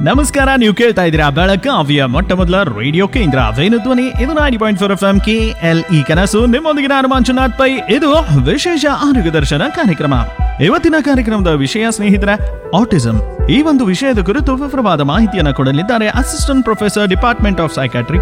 ನಮಸ್ಕಾರ ನೀವು ಕೇಳ್ತಾ ಇದ್ದೀರಾ ಬೆಳಗಾವಿಯ ಮೊಟ್ಟ ಮೊದಲ ರೇಡಿಯೋ ಕೇಂದ್ರ ವೇಣು ಧ್ವನಿ ಇದು ninety point four F M K L E ಕನಸು ನಿಮ್ಮೊಂದಿಗೆ ನಾನು ಮಂಜುನಾಥ್ ಪೈ ಇದು ವಿಶೇಷ ಆರೋಗ್ಯ ದರ್ಶನ ಕಾರ್ಯಕ್ರಮ ಇವತ್ತಿನ ಕಾರ್ಯಕ್ರಮದ ವಿಷಯ ಸ್ನೇಹಿತರ ಆಟಿಸಂ ಈ ಒಂದು ವಿಷಯದ ಕುರಿತು ವಿವರವಾದ ಮಾಹಿತಿಯನ್ನು ಕೊಡಲಿದ್ದಾರೆ assistant professor department of psychiatry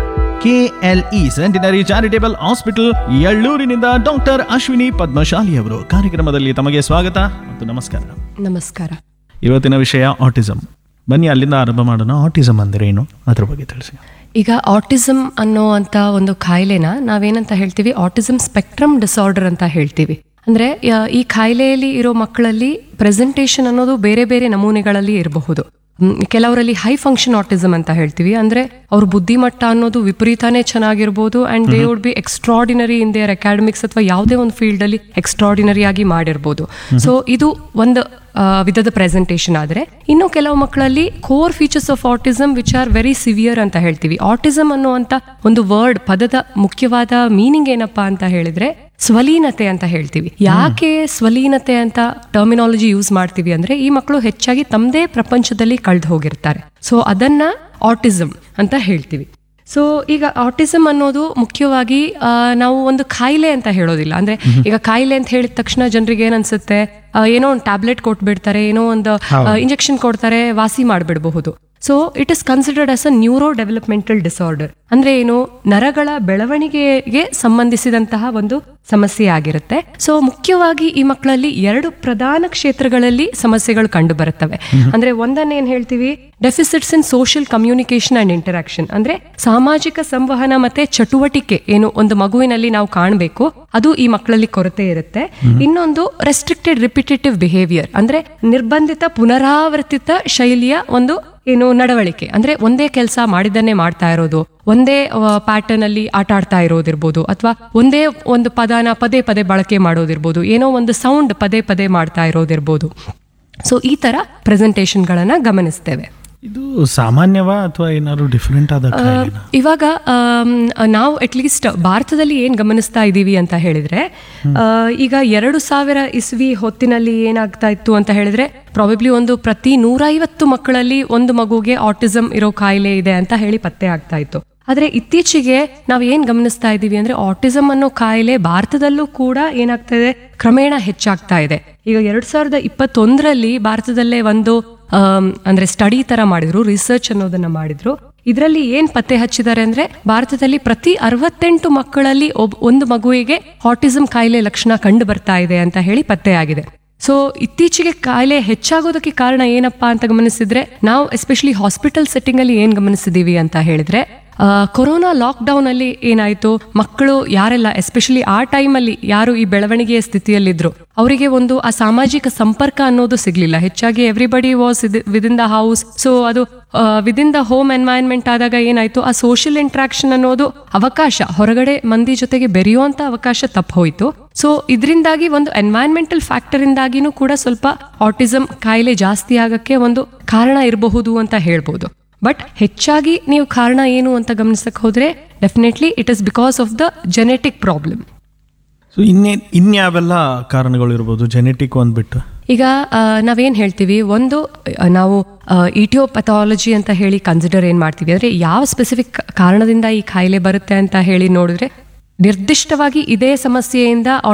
KLE centenary charitable hospital ಎಳ್ಳೂರಿನಿಂದ ಡಾಕ್ಟರ್ ಅಶ್ವಿನಿ ಪದ್ಮಶಾಲಿ ಅವರು ಕಾರ್ಯಕ್ರಮದಲ್ಲಿ ತಮಗೆ ಸ್ವಾಗತ ಮತ್ತು ನಮಸ್ಕಾರ ನಮಸ್ಕಾರ ಇವತ್ತಿನ ವಿಷಯ ಆಟಿಸಂ ಬನ್ನಿ ಅಲ್ಲಿಂದ ಆರಂಭ ಮಾಡೋಣ ಆಟಿಸಂ ಅಂದ್ರೆ ಏನು ಅದ್ರ ಬಗ್ಗೆ ತಿಳಿಸಿ ಈಗ ಆಟಿಸಮ್ ಅನ್ನೋ ಅಂತ ಒಂದು ಕಾಯಿಲೆನ ನಾವೇನಂತ ಹೇಳ್ತೀವಿ ಆಟಿಸಮ್ ಸ್ಪೆಕ್ಟ್ರಮ್ ಡಿಸಾರ್ಡರ್ ಅಂತ ಹೇಳ್ತೀವಿ ಅಂದ್ರೆ ಯ- ಈ ಕಾಯಿಲೆಯಲ್ಲಿ ಇರೋ ಮಕ್ಕಳಲ್ಲಿ ಪ್ರೆಸೆಂಟೇಷನ್ ಅನ್ನೋದು ಬೇರೆ ಬೇರೆ ನಮೂನೆಗಳಲ್ಲಿ ಇರಬಹುದು ಮ್, ಕೆಲವರಲ್ಲಿ ಹೈ ಫಂಕ್ಷನ್ ಆಟಿಸಮ್ ಅಂತ ಹೇಳ್ತೀವಿ ಅಂದ್ರೆ ಅವ್ರ ಬುದ್ಧಿಮಟ್ಟ ಅನ್ನೋದು ವಿಪರೀತಾನೇ ಚೆನ್ನಾಗಿರ್ಬೋದು and they would be extraordinary in their academics ಅಥವಾ ಯಾವುದೇ ಒಂದು ಫೀಲ್ಡ್ ಅಲ್ಲಿ ಎಕ್ಸ್ಟ್ರಾಡಿನರಿ ಆಗಿ ಮಾಡಿರ್ಬೋದು ಸೊ ಇದು ಒಂದು ಆ, ವಿಧದ ಪ್ರೆಸೆಂಟೇಷನ್ ಆದರೆ ಇನ್ನು ಕೆಲವು ಮಕ್ಕಳಲ್ಲಿ core features of autism which are very severe ಅಂತ ಹೇಳ್ತೀವಿ ಆಟಿಸಮ್ ಅನ್ನುವಂತ ಒಂದು ವರ್ಡ್ ಪದದ ಮುಖ್ಯವಾದ ಮೀನಿಂಗ್ ಏನಪ್ಪಾ ಅಂತ ಹೇಳಿದ್ರೆ ಸ್ವಲೀನತೆ ಅಂತ ಹೇಳ್ತೀವಿ ಯಾಕೆ ಸ್ವಲೀನತೆ ಅಂತ ಟರ್ಮಿನಾಲಜಿ ಯೂಸ್ ಮಾಡ್ತೀವಿ ಅಂದ್ರೆ ಈ ಮಕ್ಕಳು ಹೆಚ್ಚಾಗಿ ತಮ್ಮದೇ ಪ್ರಪಂಚದಲ್ಲಿ ಕಳೆದು ಹೋಗಿರ್ತಾರೆ ಸೊ ಅದನ್ನ ಆಟಿಸಮ್ ಅಂತ ಹೇಳ್ತೀವಿ ಸೊ ಈಗ ಆಟಿಸಮ್ ಅನ್ನೋದು ಮುಖ್ಯವಾಗಿ ಆ, ನಾವು ಒಂದು ಕಾಯಿಲೆ ಅಂತ ಹೇಳೋದಿಲ್ಲ ಅಂದ್ರೆ ಈಗ ಕಾಯಿಲೆ ಅಂತ ಹೇಳಿದ ತಕ್ಷಣ ಜನರಿಗೆ ಏನ್ ಅನ್ಸುತ್ತೆ ಆ, ಏನೋ ಒಂದು ಟ್ಯಾಬ್ಲೆಟ್ ಕೊಟ್ಬಿಡ್ತಾರೆ ಏನೋ ಒಂದು ಇಂಜೆಕ್ಷನ್ ಕೊಡ್ತಾರೆ ವಾಸಿ ಮಾಡಿಬಿಡಬಹುದು so it is considered as a neurodevelopmental disorder ಅಂದ್ರೆ ಏನು ನರಗಳ ಬೆಳವಣಿಗೆಗೆ ಸಂಬಂಧಿಸಿದಂತಹ ಒಂದು ಸಮಸ್ಯೆ ಆಗಿರುತ್ತೆ ಸೊ ಮುಖ್ಯವಾಗಿ ಈ ಮಕ್ಕಳಲ್ಲಿ ಎರಡು ಪ್ರಧಾನ ಕ್ಷೇತ್ರಗಳಲ್ಲಿ ಸಮಸ್ಯೆಗಳು ಕಂಡು ಬರುತ್ತವೆ ಅಂದ್ರೆ ಒಂದನ್ನ ಏನ್ ಹೇಳ್ತೀವಿ deficits in social communication and interaction ಅಂದ್ರೆ ಸಾಮಾಜಿಕ ಸಂವಹನ ಮತ್ತೆ ಚಟುವಟಿಕೆ ಏನು ಒಂದು ಮಗುವಿನಲ್ಲಿ ನಾವು ಕಾಣಬೇಕು ಅದು ಈ ಮಕ್ಕಳಲ್ಲಿ ಕೊರತೆ ಇರುತ್ತೆ ಇನ್ನೊಂದು ರೆಸ್ಟ್ರಿಕ್ಟೆಡ್ ರಿಪಿಟೇಟಿವ್ ಬಿಹೇವಿಯರ್ ಅಂದ್ರೆ ನಿರ್ಬಂಧಿತ ಪುನರಾವರ್ತಿತ ಶೈಲಿಯ ಒಂದು ಏನು ನಡವಳಿಕೆ ಅಂದ್ರೆ ಒಂದೇ ಕೆಲಸ ಮಾಡಿದ್ದನ್ನೇ ಮಾಡ್ತಾ ಇರೋದು ಒಂದೇ ಪ್ಯಾಟರ್ನ್ ಅಲ್ಲಿ ಆಟ ಆಡ್ತಾ ಇರೋದಿರ್ಬೋದು ಅಥವಾ ಒಂದೇ ಒಂದು ಪದನ ಪದೇ ಪದೇ ಬಳಕೆ ಮಾಡೋದಿರ್ಬೋದು ಏನೋ ಒಂದು ಸೌಂಡ್ ಪದೇ ಪದೇ ಮಾಡ್ತಾ ಇರೋದಿರ್ಬೋದು ಸೊ ಈ ತರ ಪ್ರೆಸೆಂಟೇಷನ್ಗಳನ್ನ ಗಮನಿಸ್ತೇವೆ ಇದು ಸಾಮಾನ್ಯವಾ ಅಥವಾ ಏನಾದ್ರು ಡಿಫ್ರೆಂಟ್ ಆದ ಕಾಯಿಲೆನಾ? ಇವಾಗ ಆಮ್, ನಾವು ಅಟ್ಲೀಸ್ಟ್ ಭಾರತದಲ್ಲಿ ಏನ್ ಗಮನಿಸ್ತಾ ಇದ್ದೀವಿ ಅಂತ ಹೇಳಿದ್ರೆ ಆ, ಈಗ ಎರಡು ಸಾವಿರ ಇಸ್ವಿ ಹೊತ್ತಿನಲ್ಲಿ ಏನಾಗ್ತಾ ಇತ್ತು ಅಂತ ಹೇಳಿದ್ರೆ ಪ್ರಾಬಬ್ಲಿ ಒಂದು ಪ್ರತಿ ನೂರೈವತ್ತು ಮಕ್ಕಳಲ್ಲಿ ಒಂದು ಮಗುಗೆ ಆಟಿಸಮ್ ಇರೋ ಕಾಯಿಲೆ ಇದೆ ಅಂತ ಹೇಳಿ ಪತ್ತೆ ಆಗ್ತಾ ಇತ್ತು ಆದ್ರೆ ಇತ್ತೀಚೆಗೆ ನಾವು ಏನ್ ಗಮನಿಸ್ತಾ ಇದ್ದೀವಿ ಅಂದ್ರೆ ಆಟಿಸಮ್ ಅನ್ನೋ ಕಾಯಿಲೆ ಭಾರತದಲ್ಲೂ ಕೂಡ ಏನಾಗ್ತಾ ಇದೆ ಕ್ರಮೇಣ ಹೆಚ್ಚಾಗ್ತಾ ಇದೆ ಈಗ ಎರಡ್ ಸಾವಿರದ ಇಪ್ಪತ್ತೊಂದರಲ್ಲಿ ಭಾರತದಲ್ಲೇ ಒಂದು ಆಮ್, ಅಂದ್ರೆ ಸ್ಟಡಿ ತರ ಮಾಡಿದ್ರು ರಿಸರ್ಚ್ ಅನ್ನೋದನ್ನ ಮಾಡಿದ್ರು ಇದರಲ್ಲಿ ಏನ್ ಪತ್ತೆ ಹಚ್ಚಿದ್ದಾರೆ ಅಂದ್ರೆ ಭಾರತದಲ್ಲಿ ಪ್ರತಿ ಅರವತ್ತೆಂಟು ಮಕ್ಕಳಲ್ಲಿ ಒಬ್ ಒಂದು ಮಗುವಿಗೆ ಆಟಿಸಮ್ ಕಾಯಿಲೆ ಲಕ್ಷಣ ಕಂಡು ಬರ್ತಾ ಇದೆ ಅಂತ ಹೇಳಿ ಪತ್ತೆಯಾಗಿದೆ ಸೊ ಇತ್ತೀಚೆಗೆ ಕಾಯಿಲೆ ಹೆಚ್ಚಾಗೋದಕ್ಕೆ ಕಾರಣ ಏನಪ್ಪಾ ಅಂತ ಗಮನಿಸಿದ್ರೆ ನಾವು ಎಸ್ಪೆಷಲಿ ಹಾಸ್ಪಿಟಲ್ ಸೆಟ್ಟಿಂಗ್ ಅಲ್ಲಿ ಏನ್ ಗಮನಿಸಿದೀವಿ ಅಂತ ಹೇಳಿದ್ರೆ ಆ, ಕೊರೋನಾ ಲಾಕ್ ಡೌನ್ ಅಲ್ಲಿ ಏನಾಯ್ತು ಮಕ್ಕಳು ಯಾರೆಲ್ಲ ಎಸ್ಪೆಷಲಿ ಆ ಟೈಮಲ್ಲಿ ಯಾರು ಈ ಬೆಳವಣಿಗೆಯ ಸ್ಥಿತಿಯಲ್ಲಿದ್ರು ಅವರಿಗೆ ಒಂದು ಆ ಸಾಮಾಜಿಕ ಸಂಪರ್ಕ ಅನ್ನೋದು ಸಿಗ್ಲಿಲ್ಲ ಹೆಚ್ಚಾಗಿ everybody was within the house so ಅದು ವಿದಿನ್ ದ ಹೋಮ್ ಎನ್ವೈರನ್ಮೆಂಟ್ ಆದಾಗ ಏನಾಯ್ತು ಆ ಸೋಷಿಯಲ್ ಇಂಟ್ರಾಕ್ಷನ್ ಅನ್ನೋದು ಅವಕಾಶ ಹೊರಗಡೆ ಮಂದಿ ಜೊತೆಗೆ ಬೆರೆಯುವಂತ ಅವಕಾಶ ತಪ್ಪ ಹೋಯ್ತು ಸೊ ಇದರಿಂದಾಗಿ ಒಂದು ಎನ್ವೈರನ್ಮೆಂಟಲ್ ಫ್ಯಾಕ್ಟರ್ ಇಂದಾಗಿನೂ ಕೂಡ ಸ್ವಲ್ಪ ಆಟಿಸಮ್ ಕಾಯಿಲೆ ಜಾಸ್ತಿ ಆಗಕ್ಕೆ ಒಂದು ಕಾರಣ ಇರಬಹುದು ಅಂತ ಹೇಳ್ಬೋದು ಬಟ್ ಹೆಚ್ಚಾಗಿ ನೀವು ಕಾರಣ ಏನು ಅಂತ ಗಮನಿಸಕ್ ಹೋದ್ರೆ definitely it is because of the genetic problem so ಇನ್ನೇ ಇನ್ಯಾವೆಲ್ಲ ಕಾರಣಗಳು ಇರ್ಬೋದು ಜೆನೆಟಿಕ್ ಒಂದ್ಬಿಟ್ಟು ಈಗ ಆ, ನಾವೇನ್ ಹೇಳ್ತೀವಿ ಒಂದು ಆ, ನಾವು ಇಟಿಯೋಪಥಾಲಜಿ ಅಂತ ಹೇಳಿ ಕನ್ಸಿಡರ್ ಏನ್ ಮಾಡ್ತೀವಿ ಅಂದ್ರೆ ಯಾವ ಸ್ಪೆಸಿಫಿಕ್ ಕಾರಣದಿಂದ ಈ ಕಾಯಿಲೆ ಬರುತ್ತೆ ಅಂತ ಹೇಳಿ ನೋಡಿದ್ರೆ ನಿರ್ದಿಷ್ಟವಾಗಿ ಇದೇ ಸಮಸ್ಯೆಯಿಂದ